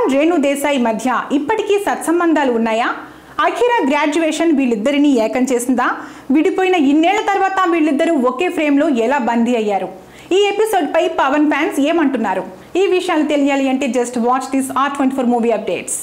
పవన్ రేణు దేశాయ్ మధ్య ఇప్పటికీ సత్సంబంధాలు ఉన్నాయా అఖిరా గ్రాడ్యుయేషన్ వీళ్ళిద్దరిని ఏకం చేసిందా విడిపోయిన ఇన్నేళ్ల తర్వాత వీళ్ళిద్దరూ ఒకే ఫ్రేమ్లో ఎలా బందీ అయ్యారు ఈ ఎపిసోడ్ పై పవన్ ఫ్యాన్స్ ఏమంటున్నారు ఈ విషయాలు తెలియాలి అంటే just watch this R twenty four movie updates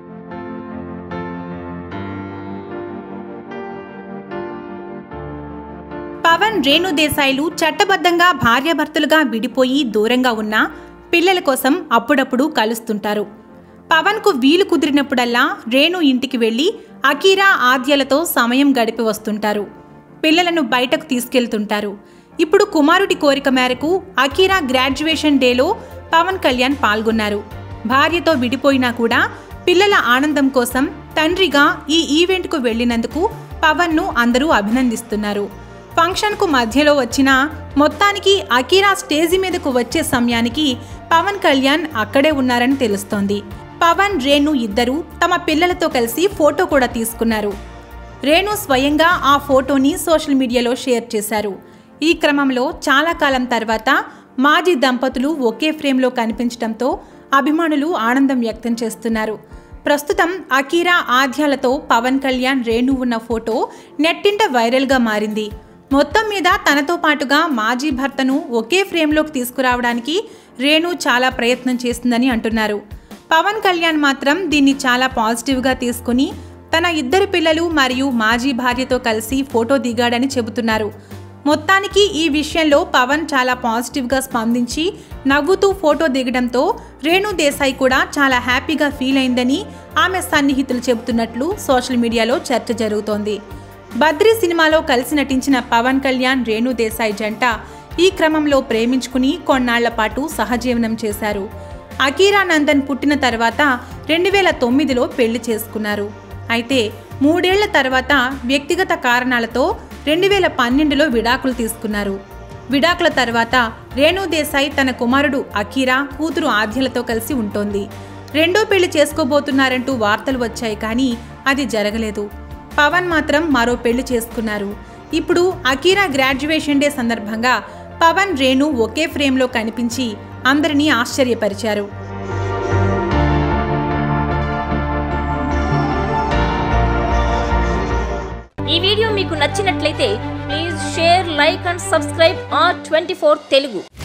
Pawan Renu దేశాయ్లు చట్టబద్ధంగా భార్యాభర్తలుగా విడిపోయి దూరంగా ఉన్న పిల్లల కోసం అప్పుడప్పుడు కలుస్తుంటారు పవన్కు వీలు కుదిరినప్పుడల్లా రేణు ఇంటికి వెళ్ళి అకీరా ఆద్యలతో సమయం గడిపి వస్తుంటారు పిల్లలను బయటకు తీసుకెళ్తుంటారు ఇప్పుడు కుమారుడి కోరిక మేరకు అకీరా గ్రాడ్యుయేషన్ డేలో పవన్ కళ్యాణ్ పాల్గొన్నారు భార్యతో విడిపోయినా కూడా పిల్లల ఆనందం కోసం తండ్రిగా ఈ ఈవెంట్కు వెళ్ళినందుకు పవన్ను అందరూ అభినందిస్తున్నారు ఫంక్షన్కు మధ్యలో వచ్చిన మొత్తానికి అకీరా స్టేజి మీదకు వచ్చే సమయానికి పవన్ కళ్యాణ్ అక్కడే ఉన్నారని తెలుస్తోంది పవన్ రేణు ఇద్దరు తమ పిల్లలతో కలిసి ఫోటో కూడా తీసుకున్నారు రేణు స్వయంగా ఆ ఫోటోని సోషల్ మీడియాలో షేర్ చేశారు ఈ క్రమంలో చాలా కాలం తర్వాత మాజీ దంపతులు ఒకే ఫ్రేమ్లో కనిపించడంతో అభిమానులు ఆనందం వ్యక్తం చేస్తున్నారు ప్రస్తుతం అకీరా ఆద్యాలతో పవన్ కళ్యాణ్ రేణు ఉన్న ఫోటో నెట్టింట వైరల్గా మారింది మొత్తం మీద తనతో పాటుగా మాజీ భర్తను ఒకే ఫ్రేమ్లోకి తీసుకురావడానికి రేణు చాలా ప్రయత్నం చేస్తుందని అంటున్నారు పవన్ కళ్యాణ్ మాత్రం దీన్ని చాలా పాజిటివ్గా తీసుకుని తన ఇద్దరు పిల్లలు మరియు మాజీ భార్యతో కలిసి ఫోటో దిగాడని చెబుతున్నారు మొత్తానికి ఈ విషయంలో పవన్ చాలా పాజిటివ్గా స్పందించి నవ్వుతూ ఫోటో దిగడంతో రేణు దేశాయ్ కూడా చాలా హ్యాపీగా ఫీల్ అయిందని ఆమె సన్నిహితులు చెబుతున్నట్లు సోషల్ మీడియాలో చర్చ జరుగుతోంది బద్రీ సినిమాలో కలిసి నటించిన పవన్ కళ్యాణ్ రేణు దేశాయ్ జంట ఈ క్రమంలో ప్రేమించుకుని కొన్నాళ్ల పాటు సహజీవనం చేశారు అకీరా నందన్ పుట్టిన తర్వాత రెండు వేల తొమ్మిదిలో పెళ్లి చేసుకున్నారు అయితే మూడేళ్ల తర్వాత వ్యక్తిగత కారణాలతో రెండు వేల పన్నెండులో విడాకులు తీసుకున్నారు విడాకుల తర్వాత రేణు దేశాయ్ తన కుమారుడు అకీరా కూతురు ఆద్యలతో కలిసి ఉంటోంది రెండో పెళ్లి చేసుకోబోతున్నారంటూ వార్తలు వచ్చాయి కానీ అది జరగలేదు పవన్ మాత్రం మరో పెళ్లి చేసుకున్నారు ఇప్పుడు అకీరా గ్రాడ్యుయేషన్ డే సందర్భంగా పవన్ రేణు ఒకే ఫ్రేమ్లో కనిపించి అందరినీ ఆశ్చర్యపరిచారు ఈ వీడియో మీకు నచ్చినట్లయితే please share like and subscribe R twenty Telugu